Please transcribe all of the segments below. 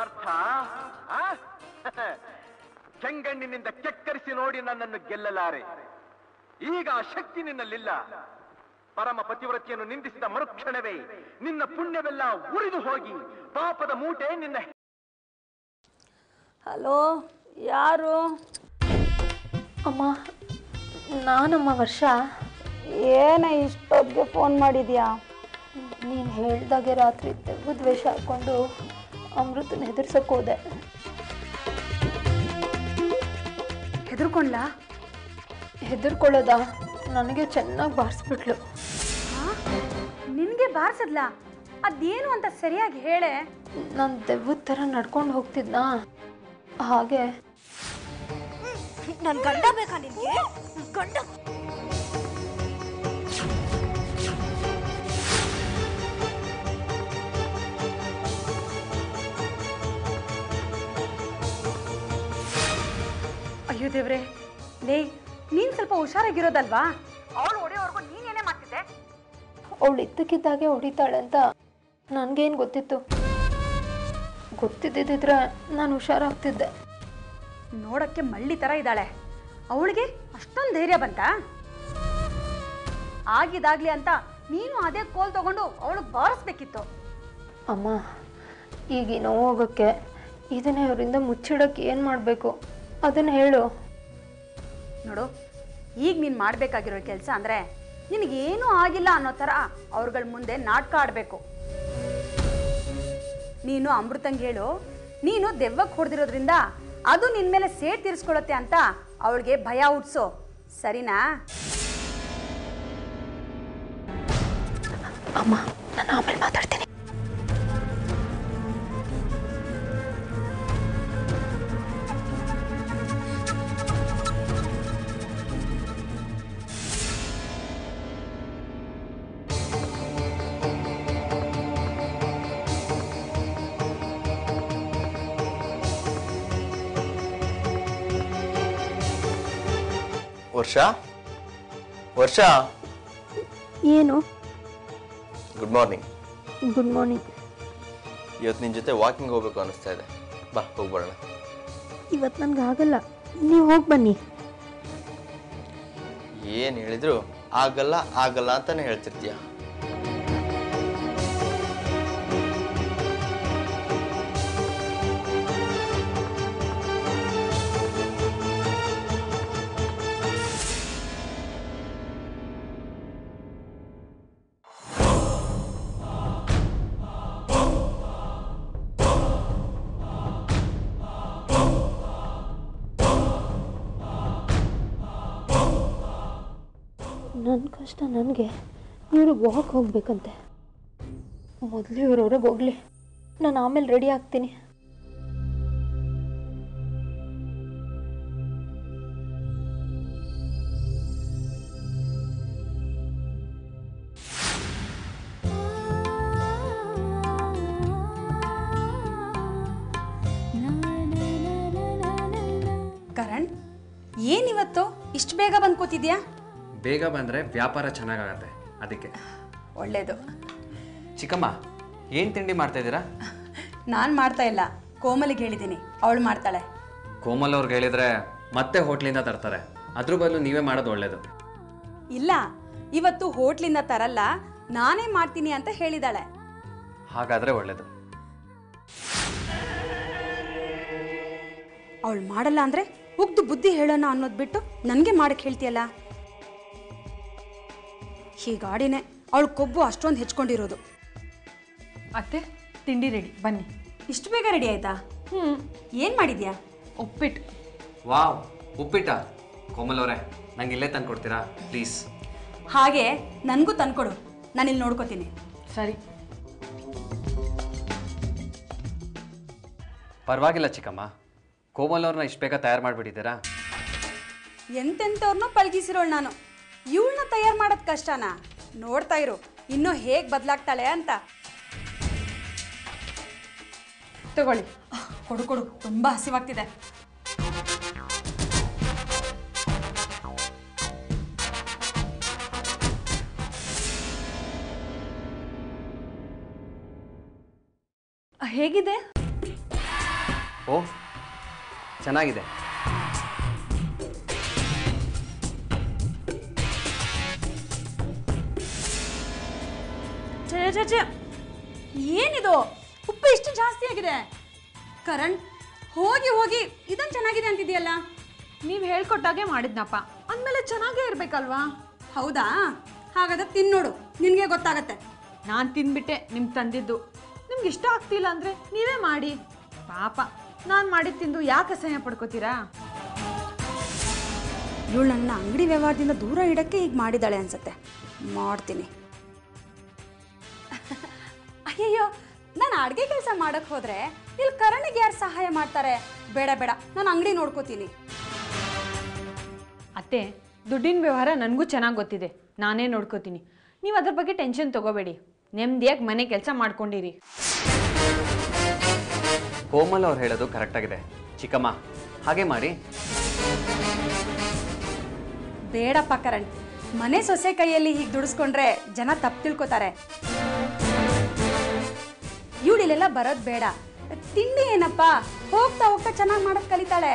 ಪಾರ್ಥ ಆ? ಕೆಂಗಣ್ಣಿನಿಂದ ಕೆಕ್ಕರಿಸಿ ನೋಡಿ ನನ್ನನ್ನು ಗೆಲ್ಲಲಾರೆ ಈಗ ಆ ಶಕ್ತಿ ನಿನ್ನಲ್ಲಿಲ್ಲ ಪರಮ ಪತಿವ್ರತೆಯನ್ನು ನಿಂದಿಸಿದ ಮರುಕ್ಷಣವೇ ನಿನ್ನ ಪುಣ್ಯವೆಲ್ಲ ಉರಿದು ಹೋಗಿ ಪಾಪದ ಮೂಟೆ ನಿನ್ನ ಹಲೋ ಯಾರು ಅಮ್ಮ ನಾನಮ್ಮ ವರ್ಷ ಏನ ಇಷ್ಟೊತ್ತಿಗೆ ಫೋನ್ ಮಾಡಿದ್ಯಾ ನೀನು ಹೇಳ್ದಾಗೆ ರಾತ್ರಿ ತೆಗೆದು ವೇಷ ಹಾಕ್ಕೊಂಡು ಅಮೃತನ ಹೆದರ್ಸಕ್ಕೆ ಹೋದೆ ಹೆದರ್ಕೊಂಡ್ಲಾ ಹೆದರ್ಕೊಳ್ಳೋದ ನನಗೆ ಚೆನ್ನಾಗಿ ಬಾರಿಸ್ಬಿಟ್ಲು ನಿನಗೆ ಬಾರ್ಸದ್ಲ ಅದೇನು ಅಂತ ಸರಿಯಾಗಿ ಹೇಳೆ ನಾನು ದೆವ್ವದ ಥರ ನಡ್ಕೊಂಡು ಹೋಗ್ತಿದ್ನಾ ಹಾಗೆ ನನ್ ಗಂಡ ಬೇಕಾ ನಿನ್ಗೆ ಗಂಡ ಅಯ್ಯೋ ದೇವ್ರೆ ಲೇ ನೀನ್ ಸ್ವಲ್ಪ ಹುಷಾರಾಗಿರೋದಲ್ವಾ ಅವಳು ಹೊಡೆಯೋರ್ಗು ನೀನೇನೇ ಮಾಡ್ತಿದ್ದೆ ಅವಳು ಇದ್ದಕ್ಕಿದ್ದಾಗೆ ಹೊಡಿತಾಳೆ ಅಂತ ನನಗೇನು ಗೊತ್ತಿತ್ತು ಗೊತ್ತಿದ್ದಿದ್ರೆ ನಾನು ಹುಷಾರಾಗ್ತಿದ್ದೆ ನೋಡಕ್ಕೆ ಮಳ್ಳಿ ತರ ಇದ್ದಾಳೆ ಅವಳಿಗೆ ಅಷ್ಟೊಂದು ಧೈರ್ಯ ಬಂತ ಆಗಿದಾಗ್ಲಿ ಅಂತ ನೀನು ಅದೇ ಕೋಲ್ ತಗೊಂಡು ಅವಳಿಗೆ ಬಾರಿಸ್ಬೇಕಿತ್ತು ಅಮ್ಮ ಈಗ ಈ ನೋವು ಹೋಗೋಕ್ಕೆ ಇದನ್ನೇ ಅವರಿಂದ ಮುಚ್ಚಿಡೋಕ್ಕೆ ಏನು ಮಾಡಬೇಕು ಅದನ್ನು ಹೇಳು ನೋಡು ಈಗ ನೀನು ಮಾಡಬೇಕಾಗಿರೋ ಕೆಲಸ ಅಂದರೆ ನಿನಗೇನೂ ಆಗಿಲ್ಲ ಅನ್ನೋ ಥರ ಅವ್ರಗಳ ಮುಂದೆ ನಾಟಕ ಆಡಬೇಕು ನೀನು ಅಮೃತಂಗೆ ಹೇಳು ನೀನು ದೆವ್ವಕ್ಕೆ ಹೊಡೆದಿರೋದ್ರಿಂದ ಅದು ನಿನ್ನ ಮೇಲೆ ಸೇಟ್ ತೀರಿಸ್ಕೊಳತ್ತೆ ಅಂತ ಅವಳಿಗೆ ಭಯ ಹುಟ್ಸು ಸರಿನಾ ಅಮ್ಮ ನಾನು ಆಮೇಲೆ ಮಾತಾಡ್ತೀನಿ ವರ್ಷ ವರ್ಷ ಏನು ಗುಡ್ ಮಾರ್ನಿಂಗ್ ಗುಡ್ ಮಾರ್ನಿಂಗ್ ಇವತ್ತು ನಿನ್ನ ಜೊತೆ ವಾಕಿಂಗ್ ಹೋಗ್ಬೇಕು ಅನಿಸ್ತಾ ಇದೆ ಬಾ ಹೋಗ್ಬರೋಣ ಇವತ್ತು ನನಗೆ ಆಗಲ್ಲ ನೀವು ಹೋಗಿ ಬನ್ನಿ ಏನು ಹೇಳಿದ್ರು ಆಗಲ್ಲ ಆಗಲ್ಲ ಅಂತಾನೆ ಹೇಳ್ತಿರ್ತೀಯ ನನ್ನ ಕಷ್ಟ ನನಗೆ ಇವರು ವಾಕ್ ಹೋಗ್ಬೇಕಂತೆ ಮೊದಲು ಇವ್ರು ಹೊರಗೆ ಹೋಗಲಿ ನಾನು ಆಮೇಲೆ ರೆಡಿ ಆಗ್ತೀನಿ ಕರಣ್ ಏನಿವತ್ತು ಇಷ್ಟು ಬೇಗ ಬಂದು ಕೂತಿದ್ಯಾ ಬೇಗ ಬಂದರೆ ವ್ಯಾಪಾರ ಚೆನ್ನಾಗಾಗತ್ತೆ ಅದಕ್ಕೆ ಒಳ್ಳೇದು ಚಿಕ್ಕಮ್ಮ ಏನು ತಿಂಡಿ ಮಾಡ್ತಾ ಇದ್ದೀರಾ ನಾನು ಮಾಡ್ತಾ ಇಲ್ಲ ಕೋಮಲಿಗೆ ಹೇಳಿದ್ದೀನಿ ಅವಳು ಮಾಡ್ತಾಳೆ ಕೋಮಲ್ ಅವ್ರಿಗೆ ಹೇಳಿದ್ರೆ ಮತ್ತೆ ಹೋಟ್ಲಿಂದ ತರ್ತಾರೆ ಅದ್ರ ಬದಲು ನೀವೇ ಮಾಡೋದು ಒಳ್ಳೇದು ಇಲ್ಲ ಇವತ್ತು ಹೋಟ್ಲಿಂದ ತರಲ್ಲ ನಾನೇ ಮಾಡ್ತೀನಿ ಅಂತ ಹೇಳಿದಾಳೆ ಹಾಗಾದರೆ ಒಳ್ಳೇದು ಅವಳು ಮಾಡಲ್ಲ ಅಂದ್ರೆ ಉಗ್ದು ಬುದ್ಧಿ ಹೇಳೋಣ ಅನ್ನೋದು ಬಿಟ್ಟು ನನಗೆ ಮಾಡಕ್ಕೆ ಹೇಳ್ತೀಯಲ್ಲ ಹೀಗಾಡಿನೇ ಅವಳು ಕೊಬ್ಬು ಅಷ್ಟೊಂದು ಹೆಚ್ಕೊಂಡಿರೋದು ಅತ್ತೆ ತಿಂಡಿ ರೆಡಿ ಬನ್ನಿ ಇಷ್ಟು ಬೇಗ ರೆಡಿ ಆಯ್ತಾ ಹ್ಞೂ ಏನು ಮಾಡಿದ್ಯಾ ಉಪ್ಪಿಟ್ಟು ವಾವ್ ಉಪ್ಪಿಟ್ಟ ಕೋಮಲ್ ಅವರೇ ನಂಗೆ ಇಲ್ಲೇ ತಂದು ಕೊಡ್ತೀರಾ ಪ್ಲೀಸ್ ಹಾಗೆ ನನಗೂ ತಂದ್ಕೊಡು ನಾನು ಇಲ್ಲಿ ನೋಡ್ಕೋತೀನಿ ಸರಿ ಪರವಾಗಿಲ್ಲ ಚಿಕ್ಕಮ್ಮ ಕೋಮಲ್ ಅವ್ರನ್ನ ಇಷ್ಟು ಬೇಗ ತಯಾರು ಮಾಡಿಬಿಟ್ಟಿದ್ದೀರಾ ಎಂತೆಂಥವ್ರನ್ನೋ ಪಳಗಿಸಿರೋಳು ನಾನು ಇವಳನ್ನ ತಯಾರು ಮಾಡೋದು ಕಷ್ಟನಾ ನೋಡ್ತಾ ಇರು ಇನ್ನೂ ಹೇಗೆ ಬದಲಾಗ್ತಾಳೆ ಅಂತ ತಗೊಳ್ಳಿ ಆಹ್, ಕೊಡು ಕೊಡು ತುಂಬ ಹಸಿವಾಗ್ತಿದೆ ಹೇಗಿದೆ ಓ ಚೆನ್ನಾಗಿದೆ ಛೇ ಛೇ ಛೇ ಏನಿದು ಉಪ್ಪು ಇಷ್ಟು ಜಾಸ್ತಿ ಆಗಿದೆ ಕರಣ್ ಹೋಗಿ ಹೋಗಿ ಇದೊಂದು ಚೆನ್ನಾಗಿದೆ ಅಂತಿದೆಯಲ್ಲ ನೀವು ಹೇಳ್ಕೊಟ್ಟಾಗೆ ಮಾಡಿದ್ನಪ್ಪ ಅಂದಮೇಲೆ ಚೆನ್ನಾಗೇ ಇರಬೇಕಲ್ವಾ ಹೌದಾ ಹಾಗಾದ್ರೆ ತಿನ್ನೋಡು ನಿನಗೆ ಗೊತ್ತಾಗತ್ತೆ ನಾನು ತಿಂದ್ಬಿಟ್ಟೆ ನಿಮ್ಗೆ ತಂದಿದ್ದು ನಿಮ್ಗೆ ಇಷ್ಟ ಆಗ್ತಿಲ್ಲ ಅಂದರೆ ನೀವೇ ಮಾಡಿ ಪಾಪ ನಾನು ಮಾಡಿದ್ದು ತಿಂದು ಯಾಕೆ ಅಸಹ್ಯ ಪಡ್ಕೋತೀರಾ ಇವಳು ನನ್ನ ಅಂಗಡಿ ವ್ಯವಹಾರದಿಂದ ದೂರ ಇಡಕ್ಕೆ ಈಗ ಮಾಡಿದ್ದಾಳೆ ಅನ್ಸತ್ತೆ ಮಾಡ್ತೀನಿ ಅಯ್ಯಯ್ಯೋ ನಾನು ಅಡುಗೆ ಕೆಲಸ ಮಾಡಕ್ಕೆ ಹೋದ್ರೆ ಇಲ್ಲಿ ಕರಣಿಗೆ ಯಾರು ಸಹಾಯ ಮಾಡ್ತಾರೆ ಬೇಡ ಬೇಡ ನಾನು ಅಂಗಡಿ ನೋಡ್ಕೋತೀನಿ ಅತ್ತೆ ದುಡ್ಡಿನ ವ್ಯವಹಾರ ನನಗೂ ಚೆನ್ನಾಗಿ ಗೊತ್ತಿದೆ ನಾನೇ ನೋಡ್ಕೋತೀನಿ ನೀವು ಅದ್ರ ಬಗ್ಗೆ ಟೆನ್ಷನ್ ತಗೋಬೇಡಿ ನೆಮ್ಮದಿಯಾಗಿ ಮನೆ ಕೆಲಸ ಮಾಡ್ಕೊಂಡಿರಿ ಕೋಮಲ್ ಅವ್ರು ಹೇಳೋದು ಕರೆಕ್ಟಾಗಿದೆ ಚಿಕ್ಕಮ್ಮ ಹಾಗೆ ಮಾಡಿ ಬೇಡಪ್ಪ ಕರಣ್ ಮನೆ ಸೊಸೆ ಕೈಯಲ್ಲಿ ಹೀಗೆ ದುಡಿಸ್ಕೊಂಡ್ರೆ ಜನ ತಪ್ಪು ತಿಳ್ಕೊತಾರೆ ಇವಳಿಲೆಲ್ಲ ಬರೋದು ಬೇಡ ತಿಂಡಿ ಏನಪ್ಪ ಹೋಗ್ತಾ ಹೋಗ್ತಾ ಚೆನ್ನಾಗಿ ಮಾಡೋದು ಕಲಿತಾಳೆ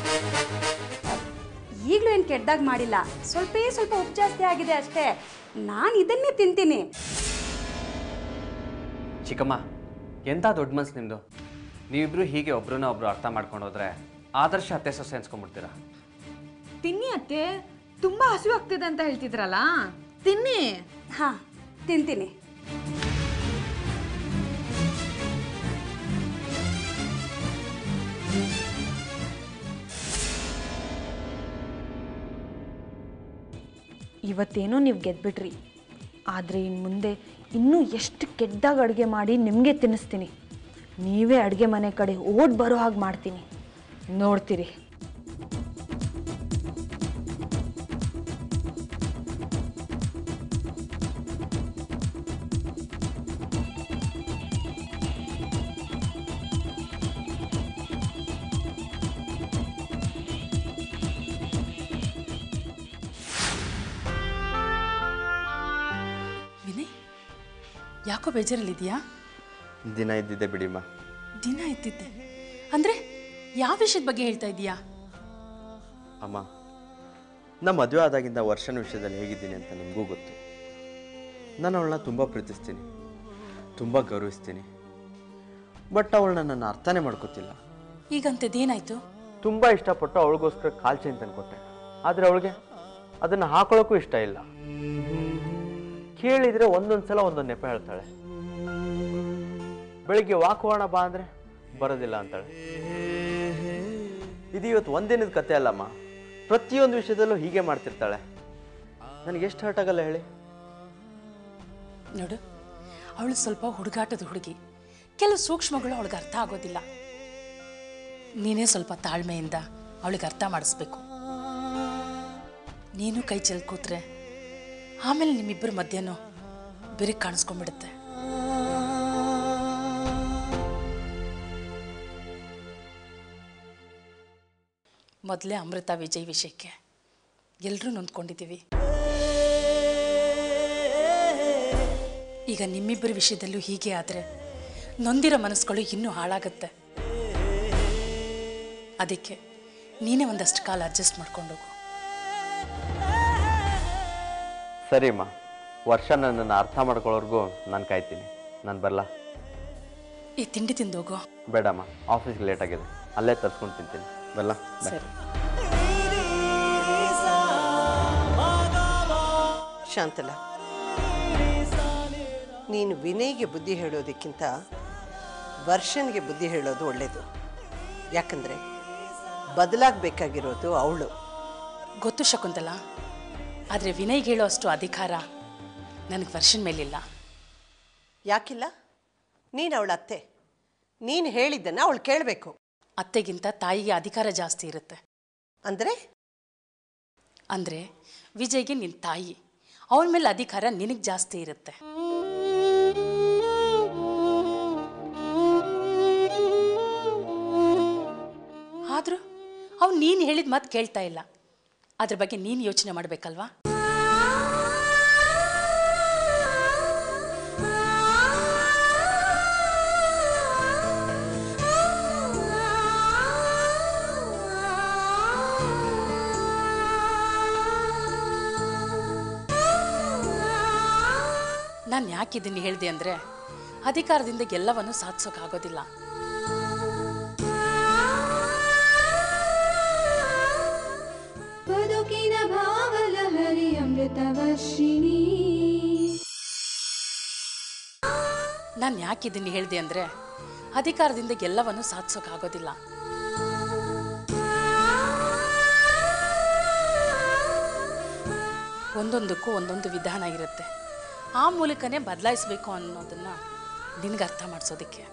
ಈಗಲೂ ಏನು ಕೆಟ್ಟದಾಗ ಮಾಡಿಲ್ಲ ಸ್ವಲ್ಪೇ ಸ್ವಲ್ಪ ಉಪ್ಪು ಜಾಸ್ತಿ ಆಗಿದೆ ಅಷ್ಟೇ ನಾನು ಇದನ್ನೇ ತಿಂತೀನಿ ಚಿಕ್ಕಮ್ಮ ಎಂಥ ದೊಡ್ಡ ಮನ್ಸು ನಿಮ್ಮದು ನೀವಿಬ್ರು ಹೀಗೆ ಒಬ್ರನ್ನ ಒಬ್ರು ಅರ್ಥ ಮಾಡ್ಕೊಂಡು ಹೋದ್ರೆ ಆದರ್ಶ ಅತ್ತೆ ಸೊಸೆ ಅನ್ಸ್ಕೊಂಡ್ಬಿಡ್ತೀರಾ ತಿನ್ನಿ ಅತ್ತೆ ತುಂಬ ಹಸಿವು ಆಗ್ತಿದೆ ಅಂತ ಹೇಳ್ತಿದ್ರಲ್ಲ ತಿನ್ನಿ ಹಾಂ ತಿಂತೀನಿ ಇವತ್ತೇನೋ ನೀವು ಗೆದ್ಬಿಟ್ರಿ ಆದರೆ ಇನ್ನು ಮುಂದೆ ಇನ್ನೂ ಎಷ್ಟು ಕೆಟ್ಟದಾಗ ಅಡುಗೆ ಮಾಡಿ ನಿಮಗೆ ತಿನ್ನಿಸ್ತೀನಿ ನೀವೇ ಅಡುಗೆ ಮನೆ ಕಡೆ ಓಡ್ ಬರೋ ಹಾಗೆ ಮಾಡ್ತೀನಿ ನೋಡ್ತೀರಿ ವಿನಯ್ ಯಾಕೋ ಬೇಜಾರಲ್ಲಿದೆಯಾ ದಿನ ಇದ್ದಿದ್ದೆ ಬಿಡಿಮ್ಮ ದಿನ ಇದ್ದಿದ್ದೆ ಅಂದರೆ ಯಾವ ವಿಷಯದ ಬಗ್ಗೆ ಹೇಳ್ತಾ ಇದೀಯಾ ಅಮ್ಮ ನಮ್ಮ ಮದುವೆ ಆದಾಗಿಂದ ವರ್ಷನ ವಿಷಯದಲ್ಲಿ ಹೇಗಿದ್ದೀನಿ ಅಂತ ನಿಮಗೂ ಗೊತ್ತು ನಾನು ಅವಳನ್ನ ತುಂಬ ಪ್ರೀತಿಸ್ತೀನಿ ತುಂಬ ಗೌರವಿಸ್ತೀನಿ ಬಟ್ ಅವಳನ್ನ ನನ್ನ ಅರ್ಥನೇ ಮಾಡ್ಕೋತಿಲ್ಲ ಈಗಂತದ್ದೇನಾಯ್ತು ತುಂಬ ಇಷ್ಟಪಟ್ಟು ಅವಳಿಗೋಸ್ಕರ ಕಾಲ್ ಚೈನ್ ತಂದ್ಕೊಟ್ಟೆ ಆದರೆ ಅವಳಿಗೆ ಅದನ್ನು ಹಾಕೊಳ್ಳೋಕ್ಕೂ ಇಷ್ಟ ಇಲ್ಲ ಕೇಳಿದರೆ ಒಂದೊಂದು ಸಲ ಒಂದೊಂದು ನೆಪ ಹೇಳ್ತಾಳೆ ಬೆಳಿಗ್ಗೆ ವಾಕ್ ಹೋಗೋಣ ಬಾ ಅಂದರೆ ಬರೋದಿಲ್ಲ ಅಂತಾಳೆ ಇದು ಇವತ್ತು ಒಂದಿನದ ಕತೆ ಅಲ್ಲಮ್ಮ ಪ್ರತಿಯೊಂದು ವಿಷಯದಲ್ಲೂ ಹೀಗೆ ಮಾಡ್ತಿರ್ತಾಳೆ ನನಗೆ ಎಷ್ಟು ಹರ್ಟ್ ಆಗಲ್ಲ ಹೇಳಿ ನೋಡು ಅವಳು ಸ್ವಲ್ಪ ಹುಡುಗಾಟದ ಹುಡುಗಿ ಕೆಲವು ಸೂಕ್ಷ್ಮಗಳು ಅವಳಿಗೆ ಅರ್ಥ ಆಗೋದಿಲ್ಲ ನೀನೇ ಸ್ವಲ್ಪ ತಾಳ್ಮೆಯಿಂದ ಅವಳಿಗೆ ಅರ್ಥ ಮಾಡಿಸ್ಬೇಕು ನೀನು ಕೈ ಚೆಲ್ ಕೂತ್ರೆ ಆಮೇಲೆ ನಿಮ್ಮಿಬ್ಬರ ಮಧ್ಯನೂ ಬಿರುಕು ಕಾಣಿಸ್ಕೊಂಡ್ಬಿಡುತ್ತೆ ಮೊದಲೇ ಅಮೃತ ವಿಜಯ್ ವಿಷಯಕ್ಕೆ ಎಲ್ಲರೂ ನೊಂದ್ಕೊಂಡಿದ್ದೀವಿ ಈಗ ನಿಮ್ಮಿಬ್ಬರ ವಿಷಯದಲ್ಲೂ ಹೀಗೆ ಆದರೆ ನೊಂದಿರೋ ಮನಸ್ಸುಗಳು ಇನ್ನೂ ಹಾಳಾಗುತ್ತೆ ಅದಕ್ಕೆ ನೀನೇ ಒಂದಷ್ಟು ಕಾಲ ಅಡ್ಜಸ್ಟ್ ಮಾಡ್ಕೊಂಡೋಗು ಸರಿಮ್ಮ ವರ್ಷ ನನ್ನನ್ನು ಅರ್ಥ ಮಾಡ್ಕೊಳ್ಳೋರ್ಗೂ ನಾನು ಕಾಯ್ತೀನಿ ನಾನು ಬರಲ್ಲ ಈ ತಿಂಡಿ ತಿಂದೋಗು ಬೇಡಮ್ಮ ಆಫೀಸ್ಗೆ ಲೇಟ್ ಆಗಿದೆ ಅಲ್ಲೇ ತರ್ಸ್ಕೊಂಡು ತಿಂತೀನಿ ಬರಲ್ಲ ಸರಿ ಶಾಂತಲ ನೀನು ವಿನಯ್ಗೆ ಬುದ್ಧಿ ಹೇಳೋದಕ್ಕಿಂತ ವರ್ಷನ್ಗೆ ಬುದ್ಧಿ ಹೇಳೋದು ಒಳ್ಳೆಯದು ಯಾಕಂದರೆ ಬದಲಾಗಬೇಕಾಗಿರೋದು ಅವಳು ಗೊತ್ತು ಶಕುಂತಲ ಆದರೆ ವಿನಯ್ಗೆ ಹೇಳೋ ಅಷ್ಟು ಅಧಿಕಾರ ನನಗೆ ವರ್ಷನ್ ಮೇಲಿಲ್ಲ ಯಾಕಿಲ್ಲ ನೀನು ಅವಳ ಅತ್ತೆ ನೀನು ಹೇಳಿದ್ದನ್ನು ಅವಳು ಕೇಳಬೇಕು ಅತ್ತೆಗಿಂತ ತಾಯಿಗೆ ಅಧಿಕಾರ ಜಾಸ್ತಿ ಇರುತ್ತೆ ಅಂದರೆ ಅಂದರೆ ವಿಜಯ್ಗೆ ನಿನ್ನ ತಾಯಿ ಅವನ ಮೇಲೆ ಅಧಿಕಾರ ನಿನಗೆ ಜಾಸ್ತಿ ಇರುತ್ತೆ ಆದರೂ ಅವ್ನು ನೀನು ಹೇಳಿದ ಮಾತು ಕೇಳ್ತಾ ಇಲ್ಲ ಅದ್ರ ಬಗ್ಗೆ ನೀನು ಯೋಚನೆ ಮಾಡಬೇಕಲ್ವಾ ನಾನು ಯಾಕೆ ಇದನ್ನು ಹೇಳಿದೆ ಅಂದರೆ ಅಧಿಕಾರದಿಂದ ಎಲ್ಲವನ್ನು ಸಾಧಿಸೋಕ್ಕಾಗೋದಿಲ್ಲ ಬದುಕಿನ ಭಾವಲಹರಿ ಅಮೃತವರ್ಷಿಣಿ ನಾನು ಯಾಕೆ ಇದನ್ನು ಹೇಳಿದೆ ಅಂದರೆ ಅಧಿಕಾರದಿಂದ ಎಲ್ಲವನ್ನು ಸಾಧಿಸೋಕ್ಕಾಗೋದಿಲ್ಲ ಒಂದೊಂದಕ್ಕೂ ಒಂದೊಂದು ವಿಧಾನ ಇರುತ್ತೆ ಆ ಮೂಲಕನೇ ಬದಲಾಯಿಸಬೇಕು ಅನ್ನೋದನ್ನು ನಿನಗೆ ಅರ್ಥ ಮಾಡಿಸೋದಕ್ಕೆ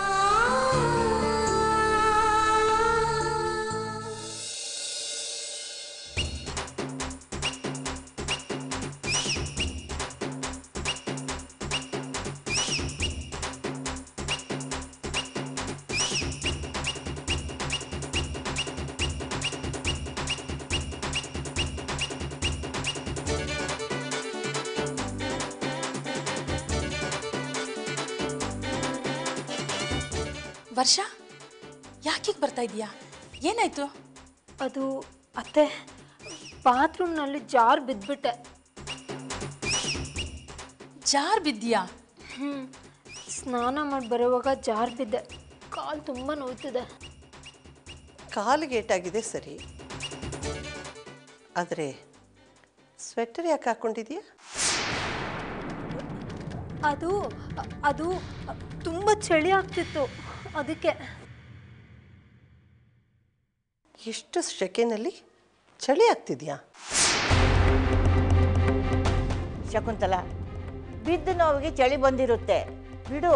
ವರ್ಷ ಯಾಕೀಗ ಬರ್ತಾ ಇದೀಯಾ ಏನಾಯ್ತು ಅದು ಅತ್ತೆ ಬಾತ್ರೂಮ್ನಲ್ಲಿ ಜಾರ್ ಬಿದ್ದುಬಿಟ್ಟೆ ಜಾರ್ ಬಿದ್ದೀಯಾ ಹ್ಞೂ ಸ್ನಾನ ಮಾಡಿ ಬರುವಾಗ ಜಾರ್ ಬಿದ್ದೆ ಕಾಲು ತುಂಬ ನೋಯ್ತಿದೆ ಕಾಲಿಗೆ ಏಟಾಗಿದೆ ಸರಿ ಆದರೆ ಸ್ವೆಟರ್ ಯಾಕೆ ಹಾಕ್ಕೊಂಡಿದೀಯಾ ಅದು ಅದು ತುಂಬ ಚಳಿ ಆಗ್ತಿತ್ತು ಅದಕ್ಕೆ ಎಷ್ಟು ಸೆಕೆನಲ್ಲಿ ಚಳಿ ಆಗ್ತಿದ್ಯಾ ಶಕುಂತಲ ಬಿದ್ದು ನೋವಿಗೆ ಚಳಿ ಬಂದಿರುತ್ತೆ ಬಿಡು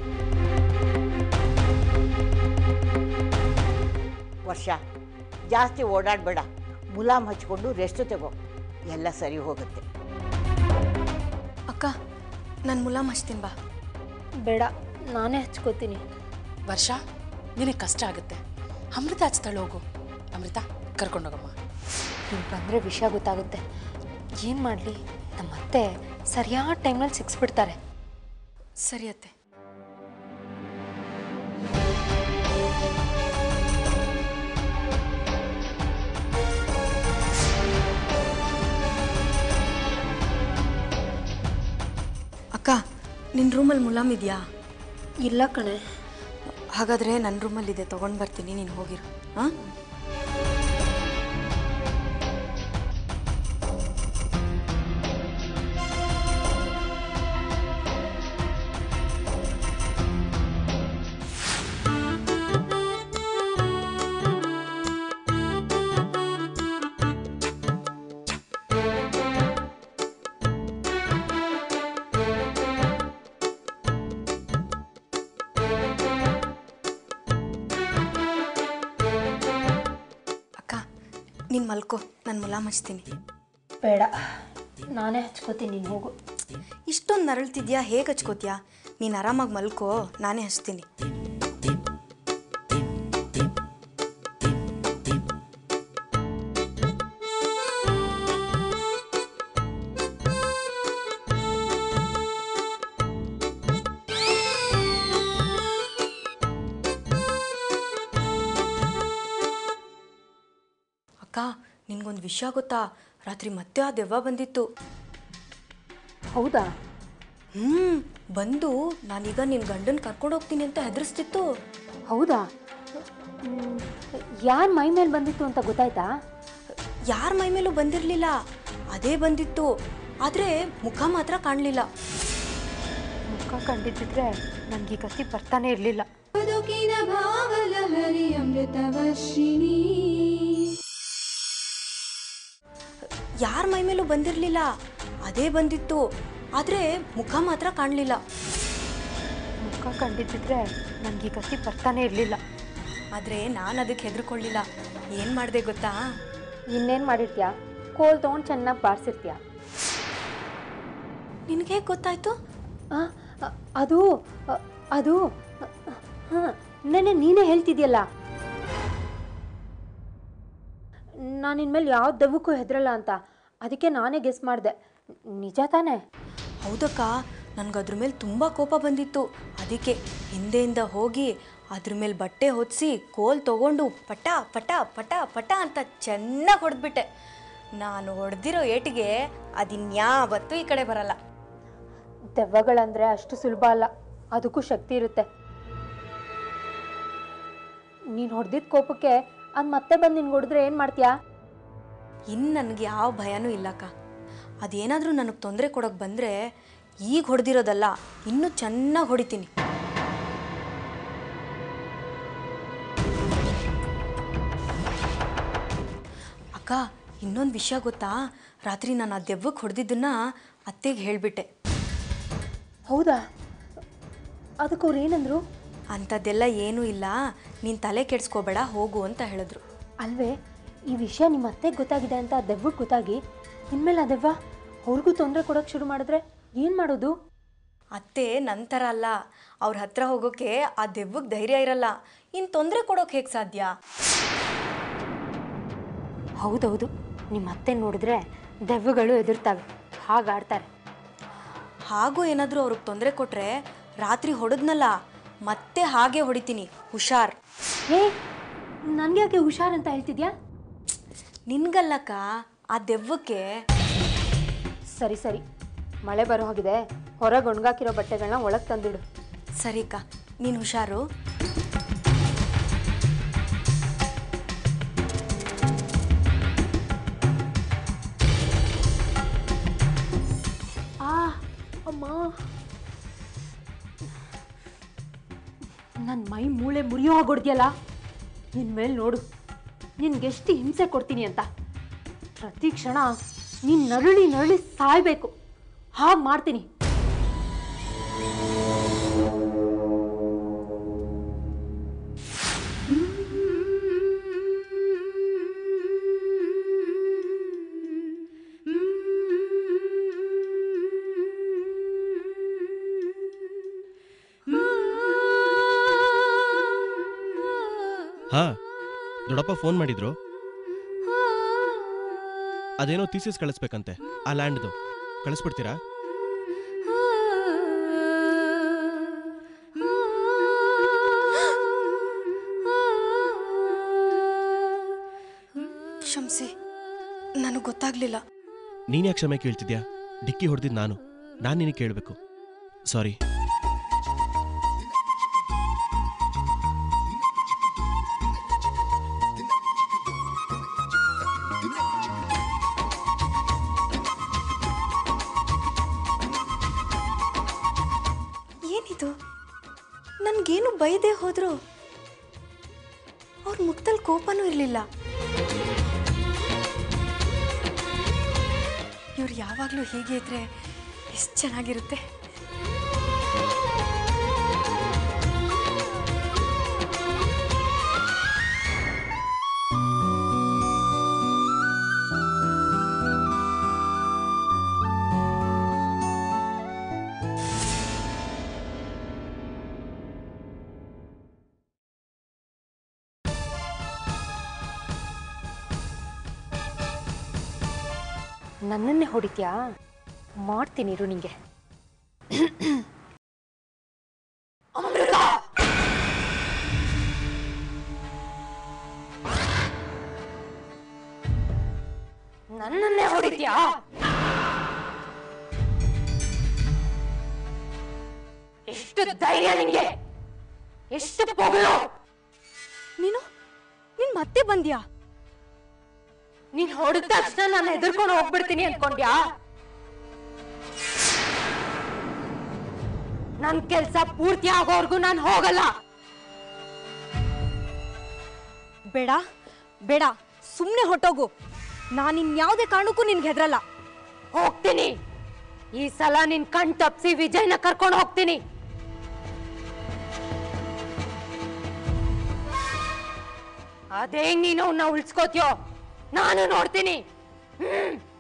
ವರ್ಷ ಜಾಸ್ತಿ ಓಡಾಡಬೇಡ ಮುಲಾಮ್ ಹಚ್ಕೊಂಡು ರೆಸ್ಟ್ ತಗೋ ಎಲ್ಲ ಸರಿ ಹೋಗುತ್ತೆ ಅಕ್ಕ ನಾನು ಮುಲಾಮ್ ಹಚ್ತೀನಿ ಬಾ ಬೇಡ ನಾನೇ ಹಚ್ಕೋತೀನಿ ವರ್ಷ ನಿನಗೆ ಕಷ್ಟ ಆಗುತ್ತೆ ಅಮೃತ ಹಚ್ತಾಳೆ ಹೋಗು ಅಮೃತ ಕರ್ಕೊಂಡೋಗಮ್ಮ ಇಲ್ಲಿ ಬಂದರೆ ವಿಷಯ ಗೊತ್ತಾಗುತ್ತೆ ಏನು ಮಾಡಲಿ ನಮ್ಮ ಅತ್ತೆ ಸರಿಯಾದ ಟೈಮ್ನಲ್ಲಿ ಸಿಕ್ಸ್ಬಿಡ್ತಾರೆ ಸರಿ ಅತ್ತೆ ಅಕ್ಕ ನಿನ್ನ ರೂಮಲ್ಲಿ ಮುಲಾಮ್ ಇದೆಯಾ ಇಲ್ಲ ಕಣೆ ಹಾಗಾದರೆ ನನ್ನ ರೂಮಲ್ಲಿದೆ ತೊಗೊಂಡು ಬರ್ತೀನಿ ನೀನು ಹೋಗಿರು ಹಾಂ ಅಕ್ಕ ನೀನು ಮಲ್ಕೋ ನಾನು ಮುಲಾಮ್ ಹಚ್ತೀನಿ ಬೇಡ ನಾನೇ ಹಚ್ಕೋತೀನಿ ನೀನು ಹೋಗು ಇಷ್ಟೊಂದು ನರಳ್ತಿದ್ಯಾ ಹೇಗೆ ಹಚ್ಕೋತ್ಯಾ ನೀನು ಆರಾಮಾಗಿ ಮಲ್ಕೋ ನಾನೇ ಹಚ್ತೀನಿ ಅಕ್ಕ ನಿನ್ಗೊಂದು ವಿಷಯ ಗೊತ್ತಾ ರಾತ್ರಿ ಮತ್ತೆ ಆ ದೆವ್ವ ಬಂದಿತ್ತು ಹೌದಾ ಹ್ಞೂ ಬಂದು ನಾನೀಗ ನಿನ್ನ ಗಂಡನ ಕರ್ಕೊಂಡು ಹೋಗ್ತೀನಿ ಅಂತ ಹೆದರಿಸ್ತಿತ್ತು ಹೌದಾ ಯಾರ ಮೈ ಮೇಲೆ ಬಂದಿತ್ತು ಅಂತ ಗೊತ್ತಾಯ್ತಾ ಯಾರ ಮೈ ಮೇಲೂ ಬಂದಿರಲಿಲ್ಲ ಅದೇ ಬಂದಿತ್ತು ಆದರೆ ಮುಖ ಮಾತ್ರ ಕಾಣಲಿಲ್ಲ ಮುಖ ಕಂಡಿದ್ದಿದ್ರೆ ನನಗೆ ಈ ಗತಿ ಬರ್ತಾನೆ ಇರಲಿಲ್ಲ ಬದುಕಿನ ಭಾವಲಹರಿ ಅಮೃತವರ್ಷಿಣಿ ಯಾರ ಮೈ ಮೇಲೂ ಬಂದಿರಲಿಲ್ಲ ಅದೇ ಬಂದಿತ್ತು ಆದರೆ ಮುಖ ಮಾತ್ರ ಕಾಣಲಿಲ್ಲ ಮುಖ ಕಂಡಿದ್ದಿದ್ರೆ ನನಗೆ ಈ ಗತಿ ಬರ್ತಾನೆ ಇರಲಿಲ್ಲ ಆದರೆ ನಾನು ಅದಕ್ಕೆ ಹೆದರ್ಕೊಳ್ಳಿಲ್ಲ ಏನು ಮಾಡಿದೆ ಗೊತ್ತಾ ಇನ್ನೇನು ಮಾಡಿರ್ತೀಯಾ ಕೋಲ್ ತೊಗೊಂಡು ಚೆನ್ನಾಗಿ ಬಾರಿಸಿರ್ತೀಯ ನಿನಗೆ ಹೇಗೆ ಗೊತ್ತಾಯ್ತು ಅದು ಅ- ಅದು ಹಾಂ ನೆನೆ ನೀನೇ ಹೇಳ್ತಿದ್ಯಲ್ಲ ನಾನು ಇನ್ಮೇಲೆ ಯಾವ ದೆವ್ವಕ್ಕೂ ಹೆದರಲ್ಲ ಅಂತ ಅದಕ್ಕೆ ನಾನೇ ಗೆಸ್ ಮಾಡಿದೆ ನಿಜ ತಾನೇ ಹೌದಕ್ಕ ನನಗೆ ಅದ್ರ ಮೇಲೆ ತುಂಬ ಕೋಪ ಬಂದಿತ್ತು ಅದಕ್ಕೆ ಹಿಂದೆಯಿಂದ ಹೋಗಿ ಅದ್ರ ಮೇಲೆ ಬಟ್ಟೆ ಹೊದಿಸಿ ಕೋಲ್ ತಗೊಂಡು ಪಟ ಪಟ ಪಟ ಪಟ ಅಂತ ಚೆನ್ನಾಗಿ ಹೊಡೆದ್ಬಿಟ್ಟೆ ನಾನು ಹೊಡೆದಿರೋ ಏಟಿಗೆ ಅದಿನ್ಯಾವತ್ತೂ ಈ ಕಡೆ ಬರಲ್ಲ ದೆವ್ವಗಳಂದ್ರೆ ಅಷ್ಟು ಸುಲಭ ಅಲ್ಲ ಅದಕ್ಕೂ ಶಕ್ತಿ ಇರುತ್ತೆ ನೀನು ಹೊಡೆದಿದ್ದ ಕೋಪಕ್ಕೆ ಅದು ಮತ್ತೆ ಬಂದು ನಿನ್ಗೆ ಹೊಡೆದ್ರೆ ಏನು ಮಾಡ್ತೀಯಾ ಇನ್ನು ನನಗೆ ಯಾವ ಭಯನೂ ಇಲ್ಲಕ್ಕ ಅದೇನಾದರೂ ನನಗೆ ತೊಂದರೆ ಕೊಡೋಕೆ ಬಂದರೆ ಈಗ ಹೊಡೆದಿರೋದಲ್ಲ ಇನ್ನೂ ಚೆನ್ನಾಗಿ ಹೊಡಿತೀನಿ ಅಕ್ಕ ಇನ್ನೊಂದು ವಿಷಯ ಗೊತ್ತಾ ರಾತ್ರಿ ನಾನು ಆ ದೆವ್ವಕ್ಕೆ ಹೊಡೆದಿದ್ದನ್ನ ಅತ್ತೆಗೆ ಹೇಳಿಬಿಟ್ಟೆ ಹೌದಾ ಅದಕ್ಕೆ ಅವ್ರು ಏನಂದ್ರು ಅಂಥದ್ದೆಲ್ಲ ಏನೂ ಇಲ್ಲ ನೀನು ತಲೆ ಕೆಡಿಸ್ಕೋಬೇಡ ಹೋಗು ಅಂತ ಹೇಳಿದ್ರು ಅಲ್ವೇ ಈ ವಿಷಯ ನಿಮ್ಮ ಅತ್ತೆಗೆ ಗೊತ್ತಾಗಿದೆ ಅಂತ ದೆವ್ವಕ್ಕೆ ಗೊತ್ತಾಗಿ ಇನ್ಮೇಲೆ ಆ ದೆವ್ವ ಅವ್ರಿಗೂ ತೊಂದರೆ ಕೊಡೋಕೆ ಶುರು ಮಾಡಿದ್ರೆ ಏನು ಮಾಡೋದು ಅತ್ತೆ ನಂತರ ಅಲ್ಲ ಅವ್ರ ಹತ್ರ ಹೋಗೋಕೆ ಆ ದೆವ್ವಕ್ಕೆ ಧೈರ್ಯ ಇರಲ್ಲ ಇನ್ನು ತೊಂದರೆ ಕೊಡೋಕೆ ಹೇಗೆ ಸಾಧ್ಯ ಹೌದೌದು ನಿಮ್ಮ ಅತ್ತೆ ನೋಡಿದ್ರೆ ದೆವ್ವಗಳು ಎದುರ್ತವೆ ಹಾಗಾಡ್ತಾರೆ ಹಾಗೂ ಏನಾದರೂ ಅವ್ರಿಗೆ ತೊಂದರೆ ಕೊಟ್ಟರೆ ರಾತ್ರಿ ಹೊಡೆದ್ನಲ್ಲ ಮತ್ತೆ ಹಾಗೆ ಹೊಡಿತೀನಿ ಹುಷಾರ್ ಏ ನನಗೆ ಯಾಕೆ ಹುಷಾರ್ ಅಂತ ಹೇಳ್ತಿದ್ಯಾ ನಿನ್ಗಲ್ಲಕ್ಕ ಆ ದೆವ್ವಕ್ಕೆ ಸರಿ ಸರಿ ಮಳೆ ಬರೋ ಹಾಗಿದೆ ಹೊರಗೆ ಒಣಗಾಕಿರೋ ಬಟ್ಟೆಗಳನ್ನ ಒಳಗೆ ತಂದಿಡು ಸರಿಕ ನೀನು ಹುಷಾರು ಆ ಅಮ್ಮ ನನ್ನ ಮೈ ಮೂಳೆ ಮುರಿಯೋ ಹಾಗೊಡ್ದ್ಯಲ್ಲ ನಿನ್ನ ಮೇಲೆ ನೋಡು ನಿನ್ಗೆಷ್ಟು ಹಿಂಸೆ ಕೊಡ್ತೀನಿ ಅಂತ ಪ್ರತಿ ಕ್ಷಣ ನೀನು ನರಳಿ ನರಳಿ ಸಾಯ್ಬೇಕು ಹಾಗೆ ಮಾಡ್ತೀನಿ ಹಾ ದೊಡ್ಡಪ್ಪ ಫೋನ್ ಮಾಡಿದ್ರು ಅದೇನೋ ಥೀಸಿಸ್ ಕಳಿಸ್ಬೇಕಂತೆ ಆ ಲ್ಯಾಂಡ್ದು ಕಳಿಸ್ಬಿಡ್ತೀರಾ ಕ್ಷಮಿಸಿ ನನಗೆ ಗೊತ್ತಾಗ್ಲಿಲ್ಲ ನೀನ್ ಯಾಕೆ ಕ್ಷಮೆ ಕೇಳ್ತಿದ್ಯಾ ಡಿಕ್ಕಿ ಹೊಡೆದಿದ್ದು ನಾನು ನಾನು ನಿನಗೆ ಕೇಳಬೇಕು ಸಾರಿ ಏನಿದು ನನಗೇನು ಬೈದೆ ಹೋದ್ರು ಅವ್ರ ಮುಖದಲ್ಲಿ ಕೋಪನೂ ಇರಲಿಲ್ಲ ಇವ್ರು ಯಾವಾಗಲೂ ಹೀಗೆ ಇದ್ರೆ ಎಷ್ಟು ಚೆನ್ನಾಗಿರುತ್ತೆ ನನ್ನನ್ನೇ ಹೊಡಿತ್ಯಾ ಮಾಡ್ತೀನಿ ಇರು ನಿಂಗೆ ನನ್ನನ್ನೇ ಹೊಡಿತ್ಯಾ ಎಷ್ಟು ಧೈರ್ಯ ನಿಂಗೆ ಎಷ್ಟು ಪೊಗಳು ನೀನು ನೀನು ಮತ್ತೆ ಬಂದ್ಯಾ ನೀನ್ ಹೊಡೆದ ತಕ್ಷಣ ನಾನು ಎದುರ್ಕೊಂಡು ಹೋಗ್ಬಿಡ್ತೀನಿ ಅನ್ಕೊಂಡ್ಯಾ ನನ್ ಕೆಲ್ಸ ಪೂರ್ತಿ ಆಗೋವರ್ಗು ನಾನು ಹೋಗಲ್ಲ ಬೇಡ ಬೇಡ ಸುಮ್ಮನೆ ಹೊಟ್ಟೋಗು ನಾನು ಇನ್ಯಾವುದೇ ಕಾರಣಕ್ಕೂ ನಿನ್ಗೆ ಹೆದರಲ್ಲ ಹೋಗ್ತೀನಿ ಈ ಸಲ ನಿನ್ ಕಣ್ ತಪ್ಸಿ ವಿಜಯ್ನ ಕರ್ಕೊಂಡು ಹೋಗ್ತೀನಿ ಅದೇ ನೀನು ಅವನ್ನ ಉಳ್ಸ್ಕೋತ್ಯೋ ನಾನು ನೋಡ್ತೀನಿ ಹ್ಮ್